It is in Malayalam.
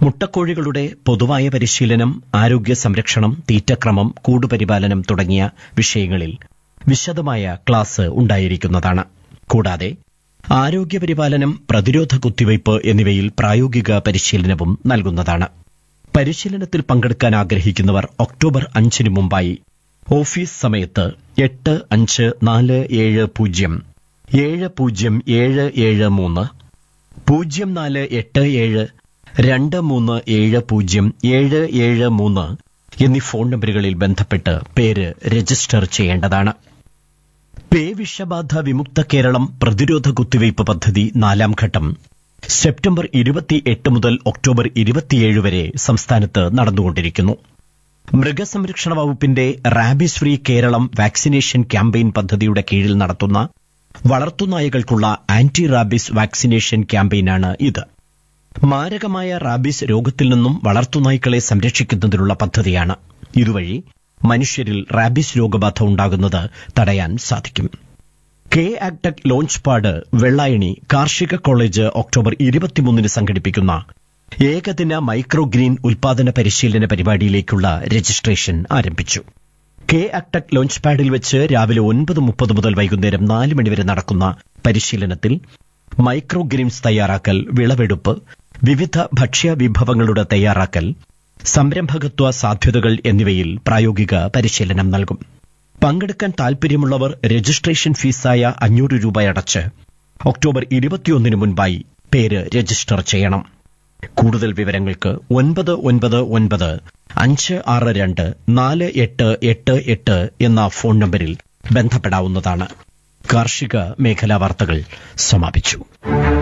മുട്ടക്കോഴികളുടെ പൊതുവായ പരിശീലനം ആരോഗ്യ സംരക്ഷണം തീറ്റക്രമം കൂടുപരിപാലനം തുടങ്ങിയ വിഷയങ്ങളിൽ വിശദമായ ക്ലാസ് ഉണ്ടായിരിക്കുന്നതാണ് കൂടാതെ ആരോഗ്യപരിപാലനം പ്രതിരോധ കുത്തിവയ്പ് എന്നിവയിൽ പ്രായോഗിക പരിശീലനവും നൽകുന്നതാണ് പരിശീലനത്തിൽ പങ്കെടുക്കാൻ ആഗ്രഹിക്കുന്നവർ ഒക്ടോബർ അഞ്ചിന് മുമ്പായി ഓഫീസ് സമയത്ത് എട്ട് അഞ്ച് നാല് ഏഴ് പൂജ്യം ഏഴ് പൂജ്യം ഏഴ് ഏഴ് മൂന്ന് പൂജ്യം നാല് എട്ട് ഏഴ് രണ്ട് മൂന്ന് ഏഴ് പൂജ്യം ഏഴ് ഏഴ് മൂന്ന് എന്നീ ഫോൺ നമ്പറുകളിൽ ബന്ധപ്പെട്ട് പേര് രജിസ്റ്റർ ചെയ്യേണ്ടതാണ് പേവിഷബാധ വിമുക്ത കേരളം പ്രതിരോധ കുത്തിവയ്പ് പദ്ധതി നാലാം ഘട്ടം സെപ്റ്റംബർ ഇരുപത്തിയെട്ട് മുതൽ ഒക്ടോബർ ഇരുപത്തിയേഴ് വരെ സംസ്ഥാനത്ത് നടന്നുകൊണ്ടിരിക്കുന്നു മൃഗസംരക്ഷണ വകുപ്പിന്റെ rabies free Keralam vaccination campaign പദ്ധതിയുടെ കീഴിൽ നടത്തുന്ന വളർത്തുനായകൾക്കുള്ള ആന്റി റാബിസ് വാക്സിനേഷൻ ക്യാമ്പയിനാണ് ഇത് മാരകമായ റാബിസ് രോഗത്തിൽ നിന്നും വളർത്തുനായ്ക്കളെ സംരക്ഷിക്കുന്നതിനുള്ള പദ്ധതിയാണ് ഇതുവഴി മനുഷ്യരിൽ റാബിസ് രോഗബാധ ഉണ്ടാകുന്നത് തടയാൻ സാധിക്കും കെ ആക്ടക് ലോഞ്ച് പാഡ് വെള്ളായണി കാർഷിക കോളേജ് ഒക്ടോബർ ഇരുപത്തിമൂന്നിന് സംഘടിപ്പിക്കുന്ന ഏകദിന മൈക്രോ ഗ്രീൻ ഉൽപാദന പരിശീലന പരിപാടിയിലേക്കുള്ള രജിസ്ട്രേഷൻ ആരംഭിച്ചു കെ ആക്ടക് ലോഞ്ച് പാഡിൽ വെച്ച് രാവിലെ ഒൻപത് മുപ്പത് മുതൽ വൈകുന്നേരം നാല് മണിവരെ നടക്കുന്ന പരിശീലനത്തിൽ മൈക്രോ ഗ്രീൻസ് തയ്യാറാക്കൽ വിളവെടുപ്പ് വിവിധ ഭക്ഷ്യ വിഭവങ്ങളുടെ തയ്യാറാക്കൽ സംരംഭകത്വ സാധ്യതകൾ എന്നിവയിൽ പ്രായോഗിക പരിശീലനം നൽകും പങ്കെടുക്കാൻ താൽപര്യമുള്ളവർ രജിസ്ട്രേഷൻ ഫീസായ അഞ്ഞൂറ് രൂപ അടച്ച് ഒക്ടോബർ ഇരുപത്തിയൊന്നിന് മുൻപായി പേര് രജിസ്റ്റർ ചെയ്യണം കൂടുതൽ വിവരങ്ങൾക്ക് ഒൻപത് ഒൻപത് ഒൻപത് അഞ്ച് ആറ് രണ്ട് നാല് എട്ട് എട്ട് എട്ട് എന്ന ഫോൺ നമ്പറിൽ ബന്ധപ്പെടാവുന്നതാണ് കാർഷിക മേഖലാ വാർത്തകൾ സമാപിച്ചു